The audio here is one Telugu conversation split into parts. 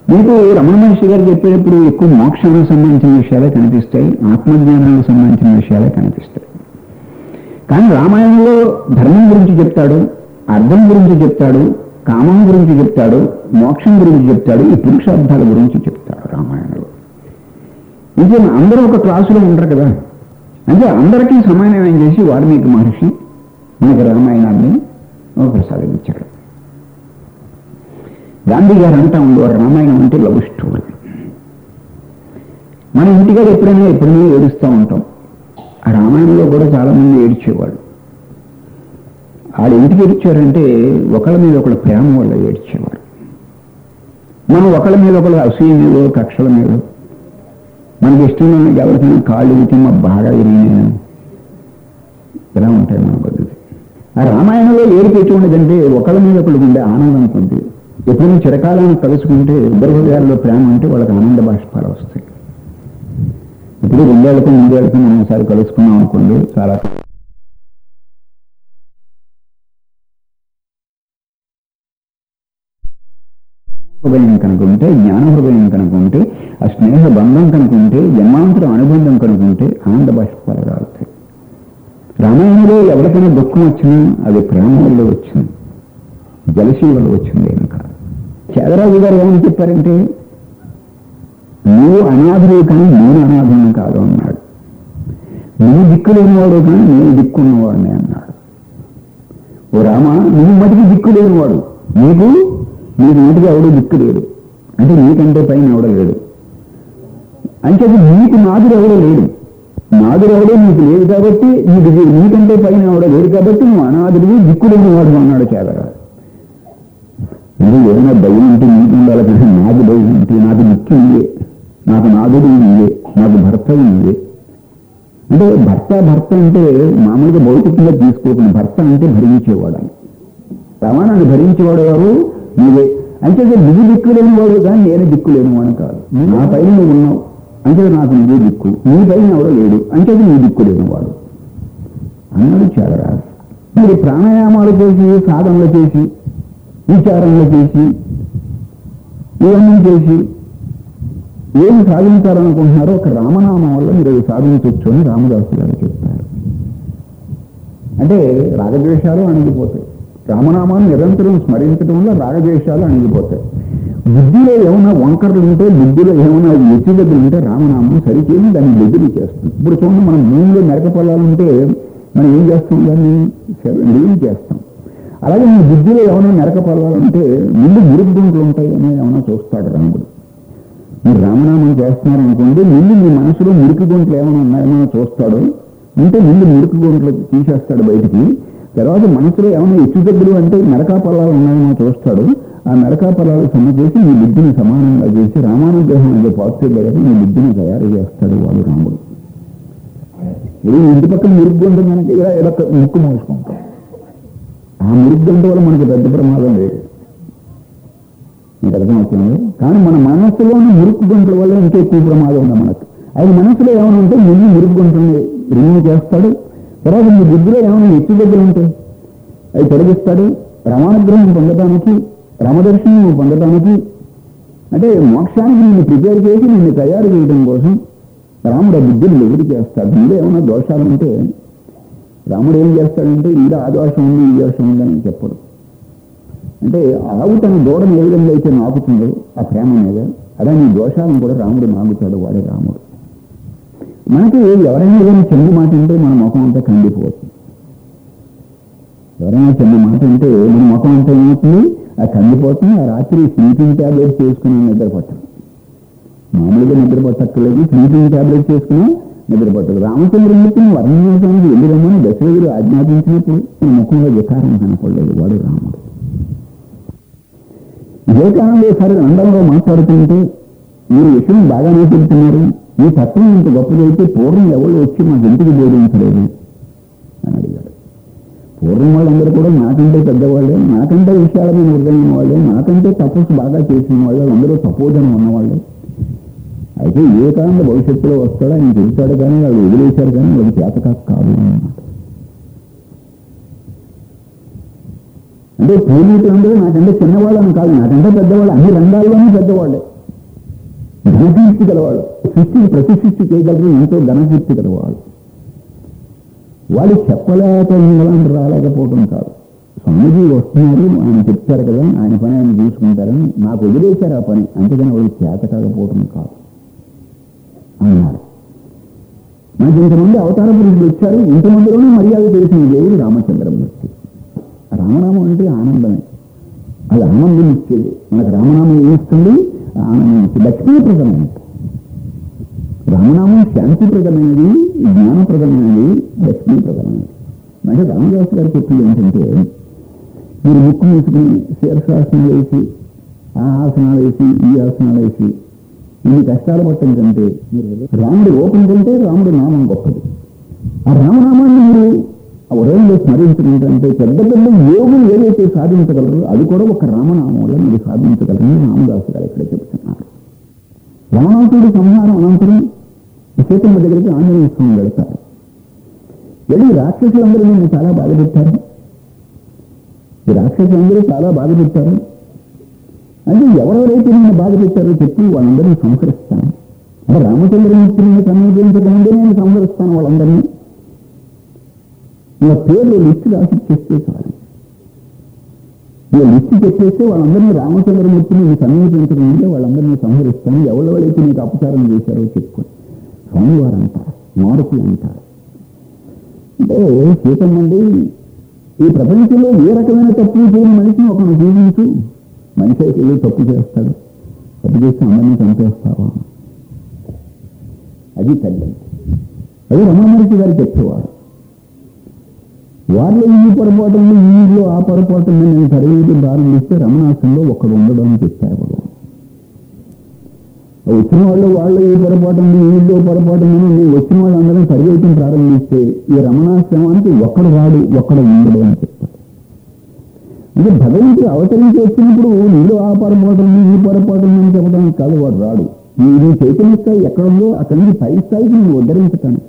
మీకు రమణ మహర్షి గారు చెప్పేటప్పుడు ఎక్కువ మోక్షానికి సంబంధించిన విషయాలే కనిపిస్తాయి ఆత్మజ్ఞానానికి సంబంధించిన విషయాలే కనిపిస్తాయి కానీ రామాయణంలో ధర్మం గురించి చెప్తాడు అర్థం గురించి చెప్తాడు కామం గురించి చెప్తాడు మోక్షం గురించి చెప్తాడు ఈ పురుషార్థాల గురించి చెప్తాడు రామాయణంలో ఇంకే అందరూ ఒక క్లాసులో ఉండరు కదా అంటే అందరికీ సమన్వయం చేసి వాల్మీకి మహర్షి మనకి రామాయణాన్ని ప్రసాదించాడు గాంధీ గారు అంటా ఉండేవారు రామాయణం అంటే లవ్ స్టోరీ మన ఇంటికాడ ఎప్పుడైనా ఎప్పుడైనా ఏడుస్తూ ఉంటాం ఆ రామాయణంలో కూడా చాలా మంది ఏడ్చేవాళ్ళు వాళ్ళు ఎందుకు ఏడ్చారంటే ఒకళ్ళ మీద ఒకళ్ళ ప్రేమ వల్ల ఏడ్చేవారు మనం ఒకళ్ళ మీద ఒకళ్ళ అసూయ మీద కక్షల మీద మనకి ఇష్టమైన ఎవరికైనా కాళ్ళు ఊతి మా బాగా విరిగినాయి ఇలా ఉంటాయి మన పద్ధతి ఆ రామాయణంలో ఏడు పెట్టి ఉండదంటే ఒకళ్ళ మీద ఒకళ్ళకి ఉండే ఆనందం కొద్ది ఎప్పుడైనా చిరకాలను కలుసుకుంటే ఇద్దరు హృదయాల్లో ప్రేమ అంటే వాళ్ళకి ఆనంద బాష్పాలు వస్తాయి ఇప్పుడు రెండేళ్లకి మూడేళ్లకి మనం ఒకసారి కలుసుకున్నాం అనుకోండి చాలా హృదయం కనుకుంటే జ్ఞాన హృదయం కనుకుంటే ఆ స్నేహ బంధం కనుకుంటే జన్మాంతర అనుబంధం కనుకుంటే ఆనంద బాష్పాలు రాలుతాయి రామాయణంలో ఎవరికైనా దుఃఖం వచ్చినా అది ప్రేమ వల్ల వచ్చింది జలసి వల్ల వచ్చింది ఏం కాదు చేదరాజు గారు ఏమని చెప్పారంటే నువ్వు అనాథుడు కానీ నేను అనాథుని కాదు అన్నాడు నువ్వు దిక్కు లేనివాడు కానీ నేను దిక్కున్నవాడిని అన్నాడు ఓ రామ నువ్వు మటుకు దిక్కు లేనివాడు నీకు నీకు మటుకు ఎవడు దిక్కు లేడు అంటే నీకంటే పైన ఎవడ లేడు అంటే నీకు నాదుడు ఎవడో లేడు నాదుడు ఎవడో నీకు లేదు కాబట్టి నీకు ది- నీకంటే పైన ఎవడ లేడు కాబట్టి నువ్వు అనాథుడివి దిక్కు లేనివాడు అన్నాడు చేదరా ఇది ఏమైనా భయం ఉంటే నీకు ఉండాలి కానీ నాకు భయం ఉంటే నాకు దిక్కు ఇదే నాకు నాదుడు ఇదే నాకు భర్త ఇదే అంటే భర్త భర్త అంటే మామూలుగా భౌతికంగా తీసుకోకుండా భర్త అంటే భరించేవాడు రవాణాన్ని భరించేవాడు ఎవరు నువ్వే అంటే నువ్వు దిక్కు లేని వాడు కానీ నేను దిక్కు లేని వాడు కాదు నా పైన నువ్వు ఉన్నావు అంటే నాకు నువ్వే దిక్కు నీ పైన ఎవడో లేడు అంటే నీ దిక్కు లేనివాడు అన్నది చాలా మరి ప్రాణాయామాలు చేసి సాధనలు చేసి విచారణలు చేసి ఇవన్నీ చేసి ఏం సాధించాలనుకుంటున్నారో ఒక రామనామం వల్ల మీరు అది సాధించవచ్చు అని రామదాసు గారు చెప్తారు అంటే రాగద్వేషాలు అణిగిపోతాయి రామనామాన్ని నిరంతరం స్మరించడం వల్ల రాగద్వేషాలు అణిగిపోతాయి బుద్ధిలో ఏమైనా వంకరలు ఉంటే బుద్ధిలో ఏమైనా ఎత్తిదగ్గులు ఉంటే రామనామం సరిచేసి దాన్ని బెదిరి చేస్తుంది ఇప్పుడు చూడండి మనం భూమిలో మెరక పొలాలుంటే మనం ఏం చేస్తాం దాన్ని లీన్ చేస్తాం అలాగే మీ బుద్ధిలో ఏమైనా మెరక పొలాలుంటే ముందు మురుగుంట్లు ఉంటాయి అని ఏమైనా చూస్తాడు రాముడు మీరు రామనామం చేస్తున్నారు అనుకోండి ముందు మీ మనసులో మురికి గుంటలు ఏమైనా ఉన్నాయేమో చూస్తాడు ఉంటే ముందు మురికి గుంటలు తీసేస్తాడు బయటికి తర్వాత మనసులో ఏమైనా ఎచ్చు దగ్గర అంటే మెరకా పొలాలు ఉన్నాయేమో చూస్తాడు ఆ మెరకా పొలాలు సమ చేసి మీ బుద్ధిని సమానంగా చేసి రామానుగ్రహం అనే పాజిటివ్ దగ్గర మీ బుద్ధిని తయారు చేస్తాడు వాడు రాముడు ఇది ఇంటి పక్కన మురుగ్గు ఉంటుంది మనకి ఇలా ఇలా ముక్కు మోసుకుంటాం ఆ మురుగ్గు అంటే వల్ల మనకి పెద్ద ప్రమాదం లేదు మీకు అర్థమవుతుంది కానీ మన మనస్సులోని మురుకు గంటల వల్ల ఇంకా ఎక్కువ ప్రమాదం ఉంది మనకు అది మనసులో ఏమైనా ఉంటే ముందు మురుకు గంటని రిమూవ్ చేస్తాడు తర్వాత మీ బుద్ధిలో ఏమైనా ఎత్తు దగ్గర ఉంటాయి అవి తొలగిస్తాడు రమానుగ్రహం పొందడానికి రామదర్శనం పొందడానికి అంటే మోక్షానికి నిన్ను ప్రిపేర్ చేసి నిన్ను తయారు చేయడం కోసం రాముడు ఆ బుద్ధిని ఎదురు చేస్తాడు ముందు ఏమైనా దోషాలు ఉంటే రాముడు ఏం చేస్తాడంటే ఇది ఆ దోషం ఉంది ఈ దోషం ఉంది అని చెప్పడు అంటే ఆవు తన దూడను ఏ విధంగా అయితే నాకుతుందో ఆ ప్రేమ మీద అలా నీ దోషాలను కూడా రాముడు నాగుతాడు వాడే రాముడు మనకి ఎవరైనా ఏదైనా చెంది మాట ఉంటే మన ముఖం అంతా కందిపోతుంది ఎవరైనా చిన్న మాట ఉంటే మన ముఖం అంతా ఏమవుతుంది ఆ కందిపోతుంది ఆ రాత్రి స్లీపింగ్ ట్యాబ్లెట్స్ చేసుకుని నిద్ర పట్టదు మామూలుగా నిద్ర పట్టక్కర్లేదు స్లీపింగ్ ట్యాబ్లెట్స్ చేసుకుని నిద్ర పట్టదు రామచంద్రమూర్తిని వర్ణించడానికి వెళ్ళి రమ్మని దశరథుడు ఆజ్ఞాపించినప్పుడు ఈ ముఖంలో వికారం కనపడలేదు వాడు రాముడు వివేకానంద సారి లండన్లో మాట్లాడుతుంటే మీరు విషయం బాగానే చెబుతున్నారు ఈ తత్వం ఇంత గొప్పదైతే పూర్వం ఎవరు వచ్చి మాకు ఇంటికి బోధించలేదు అని అడిగాడు పూర్వం వాళ్ళందరూ కూడా నాకంటే పెద్దవాళ్ళే నాకంటే విశాలమైన హృదయం వాళ్ళే నాకంటే తపస్సు బాగా చేసిన వాళ్ళు అందరూ తపోధనం ఉన్నవాళ్ళే అయితే ఏ కాలంలో భవిష్యత్తులో వస్తాడో ఆయన చెబుతాడు కానీ వాళ్ళు వదిలేశారు కానీ వాళ్ళకి చేతకాక కాదు అన్నమాట అంటే పూర్వీకులందరూ నాకంటే చిన్నవాళ్ళని కాదు నాకంటే పెద్దవాళ్ళు అన్ని రంగాల్లోనూ పెద్దవాళ్ళే ఘనకీర్తి గలవాడు సృష్టిని ప్రతి సృష్టి చేయగలరు ఎంతో ఘనకీర్తి గలవాడు వాళ్ళు చెప్పలేక ఇంగ్లాండ్ రాలేకపోవడం కాదు స్వామిజీ వస్తున్నారు ఆయన చెప్తారు కదా ఆయన పని ఆయన చూసుకుంటారని నాకు వదిలేశారు ఆ పని అంతేగాని వాళ్ళు చేత కాకపోవడం కాదు అన్నారు మనకి ఇంతమంది అవతార పురుషులు వచ్చారు ఇంతమందిలోనే మర్యాద తెలిసిన దేవుడు రామచంద్రమూర్తి రామనామం అంటే ఆనందమే అది ఆనందం ఇచ్చేది మనకు రామనామం ఏమిస్తుంది ఆనందం ఇచ్చేది లక్ష్మీప్రదమైనది రామనామం శాంతిప్రదమైనది జ్ఞానప్రదమైనది లక్ష్మీప్రదమైనది అంటే రామదాస్ గారు చెప్పింది ఏంటంటే మీరు ముక్కు మూసుకుని శీర్షాసనాలు వేసి ఆ ఆసనాలు వేసి ఈ ఆసనాలు వేసి ఇన్ని కష్టాలు పట్టడం కంటే మీరు రాముడి రూపం కంటే రాముడి నామం గొప్పది ఆ రామనామాన్ని మీరు ఆ ఉదయంలో స్మరించడం కంటే పెద్ద పెద్ద యోగులు ఏదైతే సాధించగలరో అది కూడా ఒక రామనామం వల్ల మీరు సాధించగలరని రామదాసు గారు ఇక్కడ చెప్తున్నారు రావణాసుడి సంహారం అనంతరం సీతమ్మ దగ్గరికి ఆంజనేయ స్వామి వెళతారు వెళ్ళి రాక్షసులందరూ నిన్ను చాలా బాధ పెట్టారు ఈ రాక్షసులందరూ చాలా బాధ పెట్టారు అంటే ఎవరెవరైతే నిన్ను బాధ పెట్టారో చెప్పి వాళ్ళందరినీ సంహరిస్తాను అంటే రామచంద్రమూర్తిని సమీపించకముందే నేను సంహరిస్తాను వాళ్ళందరినీ ఇలా పేర్లు లిస్ట్ రాసి చేస్తే చాలు ఈ లిస్ట్ చెప్పేస్తే వాళ్ళందరినీ రామచంద్రమూర్తిని నీకు సమీపించకముందే వాళ్ళందరినీ సంహరిస్తాను ఎవరెవరైతే నీకు అపచారం చేశారో చెప్పుకొని స్వామివారు అంటారు మారుతి అంటారు అంటే సీతమ్మండి ఈ ప్రపంచంలో ఏ రకమైన తప్పు చేయని మనిషిని ఒకను జీవించు మనిషి అయితే ఏదో తప్పు చేస్తాడు తప్పు చేస్తే అందరినీ చంపేస్తావా అది తల్లి అది రమణమూర్తి గారు చెప్పేవారు వారిలో ఈ పొరపాటు ఉంది ఈ ఇంట్లో ఆ పొరపాటు ఉంది నేను సరివేయడం ప్రారంభిస్తే రమణాసంలో ఒకడు ఉండడం అని చెప్పారు వాళ్ళు వచ్చిన వాళ్ళు వాళ్ళు ఈ పొరపాటు ఉంది ఈ ఇంట్లో పొరపాటు ఉంది నేను వచ్చిన వాళ్ళందరం సరివేయటం ప్రారంభిస్తే ఈ రమణాశ్రమానికి ఒక్కడు రాడు ఒక్కడు ఉండడు అని చెప్తారు అంటే భగవంతుడు అవతరించి వచ్చినప్పుడు నీలో ఆ పొరపాటు ఉంది ఈ పొరపాటు ఉంది అని చెప్పడానికి కాదు వాడు రాడు నీ నీ చైతన్య స్థాయి ఎక్కడుందో అక్కడి నుంచి పై స్థాయికి నువ్వు ఉద్ధరించటానికి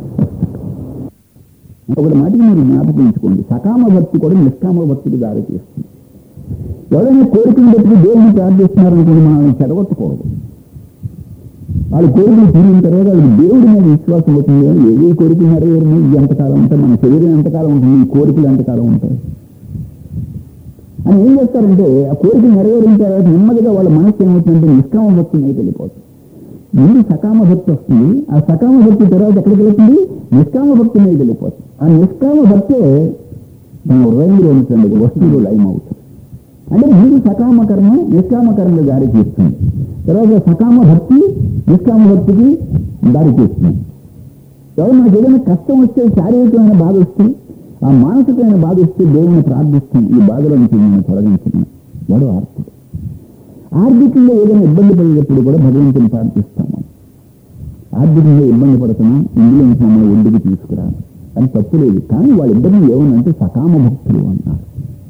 ఒకటి మాటకి మీరు జ్ఞాపకం ఉంచుకోండి సకామ భక్తి కూడా నిష్కామ భక్తికి దారి తీస్తుంది ఎవరైనా కోరికలు పెట్టుకు దేవుని ప్రార్థిస్తున్నారనుకోండి మనం వాళ్ళని చెడగొట్టకూడదు వాళ్ళ కోరికలు తీరిన తర్వాత వాళ్ళకి దేవుడి మీద విశ్వాసం అవుతుంది కానీ ఏ కోరిక నెరవేరును ఎంతకాలం ఉంటాయి మన శరీరం ఎంతకాలం ఉంటుంది ఈ కోరికలు ఎంతకాలం ఉంటాయి అని ఏం చేస్తారంటే ఆ కోరిక నెరవేరిన తర్వాత నెమ్మదిగా వాళ్ళ మనసు ఏమవుతుందంటే నిష్కామ భక్తి మీద వెళ్ళిపోతుంది ముందు సకామ భక్తి వస్తుంది ఆ సకామ భక్తి తర్వాత ఎక్కడికి వెళ్తుంది నిష్కామ భక్తి మీద వెళ్ళిపోతుంది ఆ నిష్కామ భక్తే మన హృదయంలో ఉంటుంది వస్తువులు లయం అవుతుంది అంటే ముందు సకామ కర్మ నిష్కామ కర్మ దారి తీస్తుంది తర్వాత సకామ భక్తి నిష్కామ భక్తికి దారి తీస్తుంది ఎవరు నాకు ఏదైనా కష్టం వస్తే శారీరకమైన బాధ వస్తే ఆ మానసికమైన బాధ వస్తే దేవుని ప్రార్థిస్తాం ఈ బాధల నుంచి నేను తొలగించిన వాడు ఆర్తుడు ఆర్థికంగా ఏదైనా ఇబ్బంది పడేటప్పుడు కూడా భగవంతుని ప్రార్థిస్తాము ఆర్థికంగా ఇబ్బంది పడుతున్నాం ఇందులో నుంచి మమ్మల్ని ఒడ్డుకి తీసుకురా అని తప్పు లేదు కానీ వాళ్ళిద్దరిని ఏమనంటే సకామ భక్తులు అన్నారు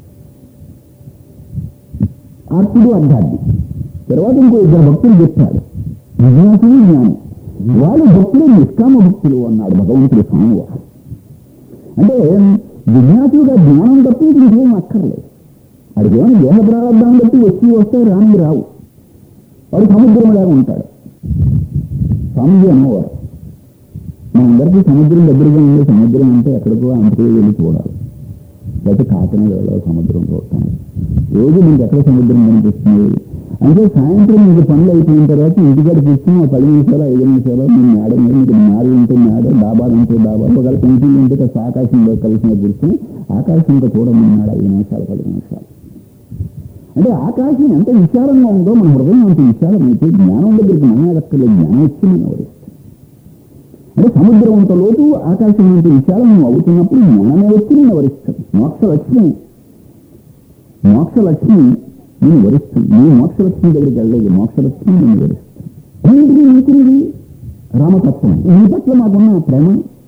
ఆర్తుడు అధ్యాత్మి తర్వాత ఇంకో ఇద్దరు భక్తులు చెప్పాడు విజ్ఞాసులు జ్ఞానం వాళ్ళు భక్తులు నిష్కామ భక్తులు అన్నాడు భగవంతుడు స్వామివారు అంటే విజ్ఞాసులుగా జ్ఞానం తప్పి ఇంకేం అక్కర్లేదు వాడికి ఏమైనా దేహ ప్రారంభం బట్టి వచ్చి వస్తే రాని రావు వాడు సముద్రంలాగా ఉంటాడు స్వామిజీ అన్నవారు మనందరికీ సముద్రం దగ్గరగా ఉంది సముద్రం అంటే ఎక్కడికో అంతకే వెళ్ళి చూడాలి లేకపోతే కాకినాడలో సముద్రం చూస్తాను రోజు మీకు ఎక్కడ సముద్రం కనిపిస్తుంది అంటే సాయంత్రం మీకు పనులు అయిపోయిన తర్వాత ఇంటికాడ కూర్చుని ఒక పది నిమిషాలు ఐదు నిమిషాలు మీ మేడ మీద మీకు మేడ ఉంటే మేడ డాబాలు ఉంటే డాబా ఒకవేళ పెన్సిల్ ఉంటే కాస్త ఆకాశంలో కలిసిన కూర్చుని ఆకాశంతో చూడమన్నాడు ఐదు నిమిషాలు పది నిమిషాలు అంటే ఆకాశం ఎంత విశాలంగా ఉందో మన హృదయం అంత విశాలం అయితే జ్ఞానం దగ్గరికి మన లెక్కలో జ్ఞానం వచ్చిందని ఎవరిస్తుంది అంటే సముద్రం అంత లోతు ఆకాశం అంత విశాలం అవుతున్నప్పుడు జ్ఞానమే వచ్చి నేను వరిస్తుంది మోక్ష లక్ష్మి మోక్ష లక్ష్మి నేను వరిస్తుంది నీ మోక్ష లక్ష్మి దగ్గరికి వెళ్ళలేదు మోక్ష లక్ష్మి నేను వరిస్తాను అన్నింటికీ నీకున్నది రామతత్వం నీ పట్ల మాకున్న ప్రేమ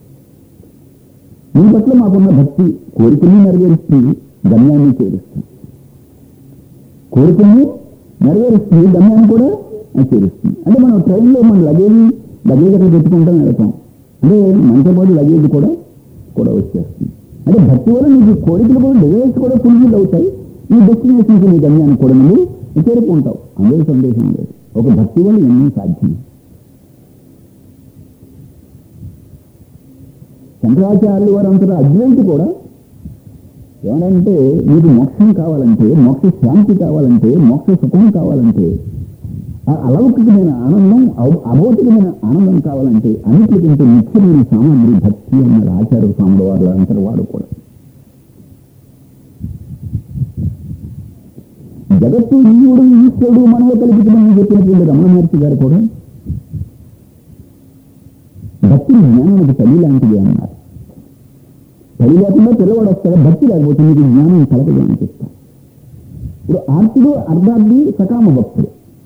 నీ పట్ల మాకున్న భక్తి కోరికల్ని నెరవేరుస్తుంది గమ్యాన్ని చేరుస్తుంది కోరికల్ని నెరవేరుస్తుంది గమ్యాన్ని కూడా అది చేరుస్తుంది అంటే మనం ట్రైన్లో మన లగేజ్ లగేజ్ అక్కడ పెట్టుకుంటాం వెళ్తాం అంటే మనతో పాటు లగేజ్ కూడా కూడా వచ్చేస్తుంది అంటే భక్తి వల్ల నీకు కోరికలు కూడా డిజైర్స్ కూడా ఫుల్ఫిల్ అవుతాయి ఈ డెస్టినేషన్కి నీ గమ్యాన్ని కూడా నువ్వు చేరుకుంటావు అందులో సందేశం లేదు ఒక భక్తి వల్ల ఎన్నో సాధ్యం శంకరాచార్యులు వారు అంతటా అద్వైతి కూడా ఏమంటే మీకు మోక్షం కావాలంటే మోక్ష శాంతి కావాలంటే మోక్ష సుఖం కావాలంటే ఆ అలౌకికమైన ఆనందం అవ- అభౌతికమైన ఆనందం కావాలంటే అన్నిటికంటే ముఖ్యమైన సామాగ్రి భక్తి అన్నాడు ఆచార్య స్వాముల వారు అంతటి వాడు కూడా జగత్తు ఈవుడు ఈశ్వరుడు మనలో కల్పితమని చెప్పినటువంటి రమణ మహర్షి గారు కూడా భక్తి జ్ఞానానికి తల్లి లాంటిది అన్నారు తల్లి లేకుండా పిల్లవాడు వస్తాడు భక్తి లేకపోతే మీకు జ్ఞానం కలగదు అని చెప్తారు ఇప్పుడు ఆర్తుడు అర్ధార్థి సకామ భక్తుడు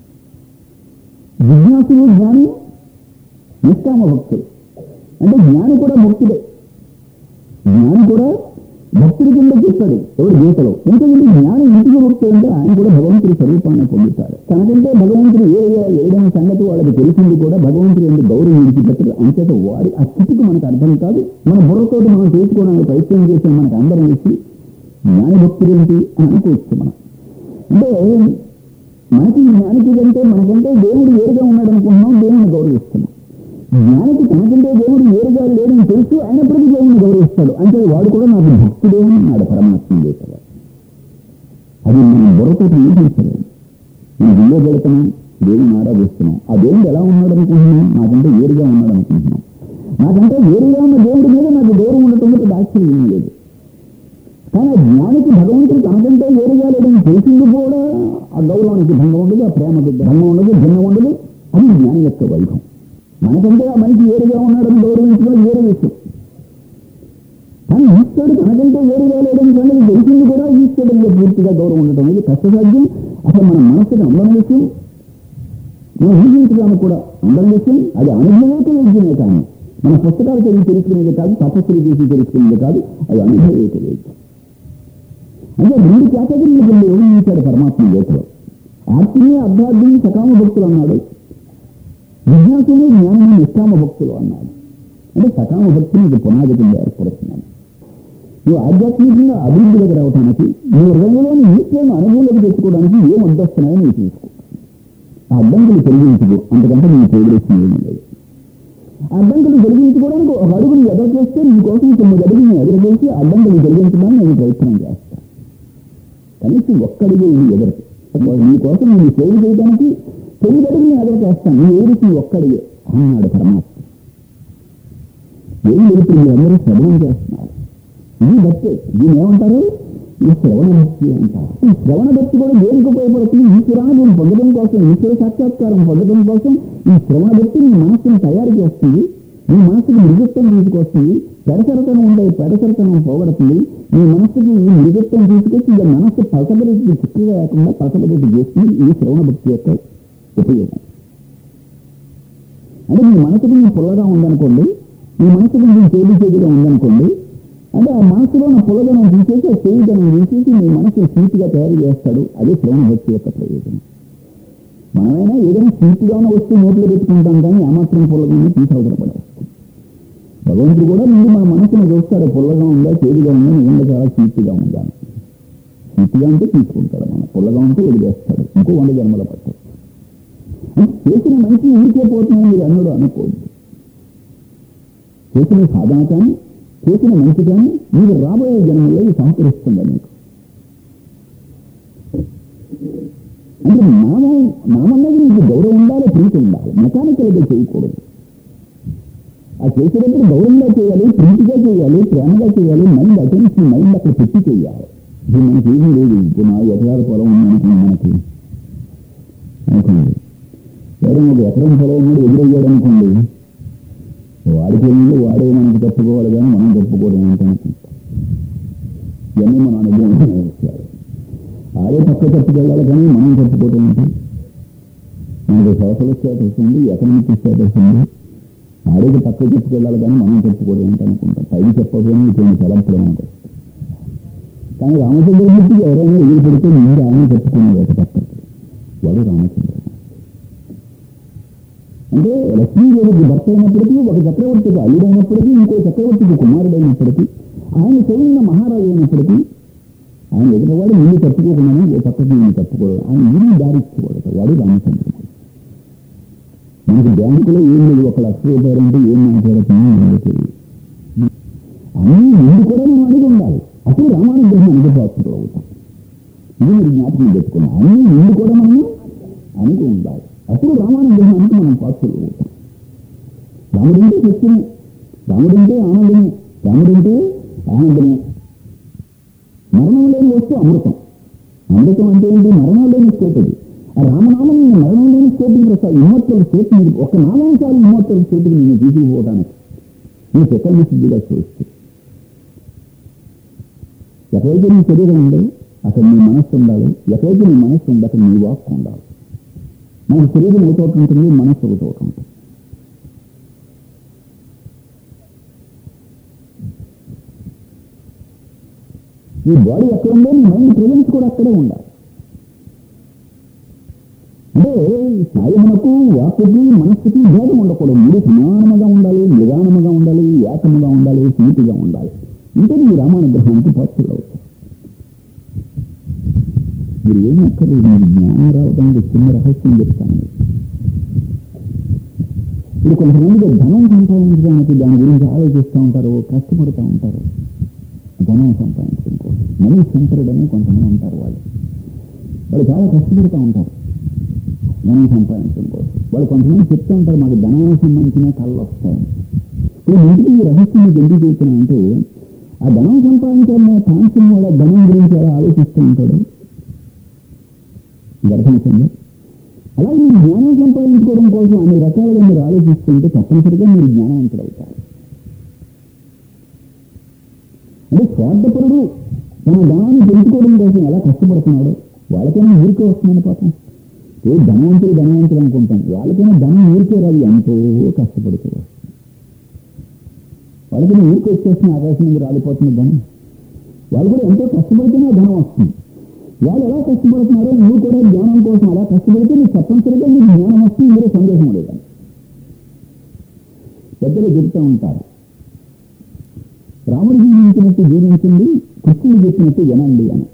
జిజ్ఞాసుడు జ్ఞాని నిష్కామ భక్తుడు అంటే జ్ఞాని కూడా భక్తుడే జ్ఞాని కూడా భక్తుడి కింద చెప్తాడు ఎవడు గీతలో ఎందుకంటే జ్ఞాని ఇంటికి భక్తుడు అంటే ఆయన కూడా భగవంతుడి స్వరూపాన్ని పొందుతాడు తనకంటే భగవంతుడు ఏ ఏదైనా సంగతి వాళ్ళకి తెలిసింది కూడా భగవంతుడు ఎందుకు గౌరవం విడిచిపెట్టదు అంచేత వాడి ఆ స్థితికి మనకు అర్థం కాదు మన బుర్రతోటి మనం చేసుకోవడానికి ప్రయత్నం చేసిన మనకు అందరం వేసి జ్ఞాని భక్తుడు ఏంటి అని అనుకోవచ్చు మనం అంటే మనకి జ్ఞానికి కంటే మనకంటే దేవుడు వేరుగా ఉన్నాడు అనుకుంటున్నాం దేవుని గౌరవిస్తున్నాం జ్ఞానికి తనకంటే దేవుడు వేరుగా లేడని తెలుసు అయినప్పటికీ దేవుని గౌరవిస్తాడు అంటే వాడు కూడా నాకు భక్తుడే అని అన్నాడు పరమాత్మ చేసేవాడు అది మనం బుర్రతో ఊహించలేము మనం గుళ్ళో వెళుతున్నాం దేవుని ఆరాధిస్తున్నాం ఆ దేవుడు ఎలా ఉన్నాడు అనుకుంటున్నాం నాకంటే వేరుగా ఉన్నాడు అనుకుంటున్నాం నాకంటే వేరుగా ఉన్న దేవుడి మీద నాకు గౌరవం ఉండటం పెద్ద ఆశ్చర్యం ఏమీ లేదు కానీ ఆ జ్ఞానికి భగవంతుడు తనకంటే వేరుగా లేదని తెలిసింది కూడా ఆ గౌరవానికి భంగం ఉండదు ఆ ప్రేమకి భంగం ఉండదు భిన్నం ఉండదు అది జ్ఞాని యొక్క వైభవం మనకంటే ఆ మనిషి వేరుగా ఉన్నాడని గౌరవించడం వేరే విషయం కానీ ఈశ్వరుడు తనకంటే వేరుగా లేడని సంగతి తెలిసింది కూడా ఈశ్వరుడు మీద పూర్తిగా గౌరవం ఉండటం అనేది కష్టసాధ్యం అసలు మన మనసుకి అందం విషయం మనం ఊహించడానికి కూడా అందం విషయం అది అనుభవేత వైద్యమే కానీ మన పుస్తకాలు చదివి తెలుసుకునేది కాదు తపస్సులు చేసి తెలుసుకునేది కాదు అది అనుభవేత వైద్యం అంటే రెండు కేటగిరీల కింద వివరించాడు పరమాత్మ గీతలో ఆత్మీయ అర్ధార్థిని సకామ భక్తులు అన్నాడు జిజ్ఞాసులు జ్ఞానం నిష్కామ భక్తులు అన్నాడు అంటే సకామ భక్తిని ఇది పునాది కింద ఏర్పడుతున్నాను నువ్వు ఆధ్యాత్మికంగా అభివృద్ధిలోకి రావడానికి నీ హృదయంలోని ఈశ్వరుని అనుభవంలోకి తెచ్చుకోవడానికి ఏం అడ్డొస్తున్నాయో నీకు చూసుకో ఆ అడ్డంకులు తొలగించుకో అంతకంటే నీ ప్రోగ్రెషన్ ఏమీ లేదు ఆ అడ్డంకులు తొలగించుకోవడానికి ఒక అడుగుని ఎదురు చేస్తే నీ కోసం తొమ్మిది అడుగుని ఎదురు చేసి అడ్డంకులు తొలగించడానికి నేను ప్రయత్నం చేస్తాను కనీసం ఒక్కడిగే ఇది ఎదురు నీ కోసం నేను సేవ చేయడానికి తొమ్మిది అడుగుని ఎదురు చేస్తాను నీ ఎదురుకి ఒక్కడిగే అన్నాడు పరమాత్మ ఏం లేదు ఇప్పుడు మీరందరూ శ్రవణం చేస్తున్నారు ఇది భక్తి దీని ఏమంటారు ఈ శ్రవణ భక్తి అంటారు ఈ శ్రవణ భక్తి కూడా దేనికి ఉపయోగపడుతుంది ఈశ్వరాన్ని పొందడం కోసం ఈశ్వర సాక్షాత్కారం పొందడం కోసం ఈ శ్రవణ భక్తి నీ మనస్సును తయారు చేస్తుంది నీ మనస్సుకి మృగత్వం తీసుకొస్తుంది పెడసరతనం ఉండే పెడసరతనం పోగొడుతుంది నీ మనస్సుకి ఈ మృగత్వం తీసుకొచ్చి ఇక మనస్సు పలసబడికి చిక్కుగా లేకుండా పలసబడి చేస్తుంది ఈ శ్రవణ భక్తి యొక్క ఉపయోగం అంటే మీ మనసుకి నీ పుల్లగా ఉందనుకోండి మీ మనసు కొంచెం చేదు చేదుగా ఉందనుకోండి అంటే ఆ మనసులో ఉన్న పుల్లదనం తీసేసి ఆ చేయుదనం తీసేసి మీ మనసు స్వీట్గా తయారు చేస్తాడు అదే శ్రవణ భక్తి యొక్క ప్రయోజనం మనమైనా ఏదైనా స్వీట్గా ఉన్న వస్తువు నోట్లో పెట్టుకుంటాం కానీ ఆ మాత్రం పుల్లగా తీసి అవసరపడేస్తాం భగవంతుడు కూడా ముందు మన మనసును చూస్తాడు పుల్లగా ఉందా చేదుగా ఉందా నిజంగా చాలా స్వీట్గా ఉందా అని. స్వీట్గా ఉంటే తీసుకుంటాడు మన పుల్లగా ఉంటే వదిలేస్తాడు ఇంకో వంద జన్మల పట్టాడు చేసిన మంచి ఊరికే పోతుందని మీరు అన్నాడు అనుకోవద్దు చేసిన సాధన కానీ చేసిన మంచి కానీ మీరు రాబోయే జన్మలో ఇది సహకరిస్తుంది మీకు అంటే నామం నామం మీద మీకు గౌరవం ఉండాలి ప్రీతి ఉండాలి మెకానికల్గా చేయకూడదు ఆ చేసేటప్పుడు గౌరవంగా చేయాలి ప్రీతిగా చేయాలి ప్రేమగా చేయాలి మైండ్ అటెన్షన్ మైండ్ అక్కడ పెట్టి చేయాలి ఇది మనకి ఏమీ లేదు ఇప్పుడు నా ఎకరాల పొలం ఉందనుకున్నాం మనకి అనుకోండి ఎవరైనా ఒక ఎకరం పొలం ఉన్నాడు ఎదురయ్యాడు అనుకోండి వాడికి ఏమి వాడే మనకి తప్పుకోవాలి కానీ మనం తప్పుకోవడం ఏంటనుకుంటాం ఇవన్నీ మన అనుభవం విషయాలు ఆడే పక్క తప్పుకెళ్ళాలి కానీ మనం తప్పుకోవడం ఏంటి మనకి సోషల్ స్టేటస్ ఉంది ఎకనామిక్ స్టేటస్ ఉంది ఆడేకి పక్క చెప్పుకెళ్ళాలి కానీ మనం చెప్పుకోవడం ఏంటనుకుంటాం పైకి చెప్పకపోయినా ఇటువంటి తలంపులు మనకు వస్తాయి. కానీ రామచంద్రమూర్తికి ఎవరైనా ఎదురు పెడితే మీరు ఆయన చెప్పుకున్నారు ఒక పక్కకి వాడు రామచంద్రమూర్తి అంటే లక్ష్మీదేవికి భర్త అయినప్పటికీ ఒక చక్రవర్తికి అల్లుడైనప్పటికీ ఇంకో చక్రవర్తికి కుమారుడైనప్పటికీ ఆయన చదివిన మహారాజు అయినప్పటికీ ఆయన ఎదుటివాడు ముందు తప్పుకోకుండానే ఓ పక్కకి నేను తప్పుకోడు ఆయన ఇల్లు దారిచ్చేవాడు వాడు రామచంద్రమూర్తి మనకి బ్యాంకులో ఏం లేదు ఒక లక్ష రూపాయలు అంటే ఏం మాట్లాడుతున్నాం మనకు తెలియదు అన్ని ముందు కూడా మనం అడిగి ఉండాలి అప్పుడు రామానుగ్రహం అనుభవాత్మకులు అవుతాం ఇది మీరు జ్ఞాపకం పెట్టుకున్నాం అన్ని ముందు కూడా మనము అణిగి ఉండాలి అప్పుడు రామానుగ్రహానికి మనం పాత్రలు అవుతాం రాముడంటే శక్తిని రాముడంటే ఆనందమే రాముడంటే ఆనందమే మరణం లేని వస్తూ అమృతం అమృతం అంటే ఏంటి మరణం లేని స్టేట్ అది ఆ రామనామం మరణం లేని స్టేట్కి వస్తాయి ఇమ్మోర్టల్ స్టేట్ మీరు ఒక నామానుసారి ఇమ్మోర్టల్ స్టేట్కి నేను తీసుకుపోవడానికి నేను సెకండ్ సిద్ధిగా చూస్తే ఎక్కడైతే నీ శరీరం ఉందో అక్కడ నీ మనస్సు ఉండాలి ఎక్కడైతే నీ మనస్సు ఉందో అక్కడ నీ వాక్ ఉండాలి మన శరీరం ఒక చోట ఉంటుంది మనస్సు ఒక చోట ఉంటుంది ఈ బాడీ ఎక్కడ ఉందో నీ మైండ్ ప్రెజెన్స్ కూడా అక్కడే ఉండాలి అంటే సాయమునకు వాక్కుకి మనస్సుకి భేదం ఉండకూడదు మీరు సమానముగా ఉండాలి నిదానముగా ఉండాలి ఏకముగా ఉండాలి సీటుగా ఉండాలి ఇంటే మీ రామానుగ్రహానికి పాత్రలు అవుతారు మీరు ఏమి అక్కర్లేదు మీరు జ్ఞానం రావడానికి చిన్న రహస్యం చెప్తాను మీకు. ఇప్పుడు కొంతమంది ధనం సంపాదించడానికి దాని గురించి ఆలోచిస్తూ ఉంటారు కష్టపడుతూ ఉంటారు ధనం సంపాదించడం కోసం మనీ సెంటర్డ్ అని కొంతమంది ఉంటారు వాళ్ళు వాళ్ళు చాలా కష్టపడుతూ ఉంటారు ధనం సంపాదించడం కోసం వాళ్ళు కొంతమంది చెప్తూ ఉంటారు మాకు ధనానికి సంబంధించిన కళ్ళు వస్తాయని ఇప్పుడు ఇంటికి ఈ రహస్యం మీకు ఎందుకు చెప్తున్నా అంటే ఆ ధనం సంపాదించాలనే కాన్సెప్ట్ వల్ల ధనం గురించి ఎలా ఆలోచిస్తూ ఉంటాడు గర్భించండి అలాగే మీరు జ్ఞానం సంపాదించుకోవడం కోసం అన్ని రకాలుగా మీరు ఆలోచిస్తుంటే తప్పనిసరిగా మీరు జ్ఞానవంతులు అవుతారు అంటే స్వార్థపరుడు తన ధనాన్ని పెంచుకోవడం కోసం ఎలా కష్టపడుతున్నాడు వాళ్ళకైనా ఊరికే వస్తుందని పాపం ఏ ధనవంతులు ధనవంతులు అనుకుంటాం వాళ్ళకైనా ధనం ఊరికే రాదు ఎంతో కష్టపడుతూ వస్తుంది వాళ్ళకైనా ఊరికే వచ్చేస్తున్న ఆకాశం మీద రాలిపోతున్న ధనం వాళ్ళు కూడా ఎంతో కష్టపడితేనే ధనం వస్తుంది వాళ్ళు ఎలా కష్టపడుతున్నారో నువ్వు కూడా జ్ఞానం కోసం అలా కష్టపడితే నీకు తప్పనిసరిగా నీకు జ్ఞానం వస్తుంది మీరే సందేహం లేదు పెద్దలు చెప్తూ ఉంటారు రాముడు జీవించినట్టు జీవించింది కృష్ణుడు చెప్పినట్టు వినండి అని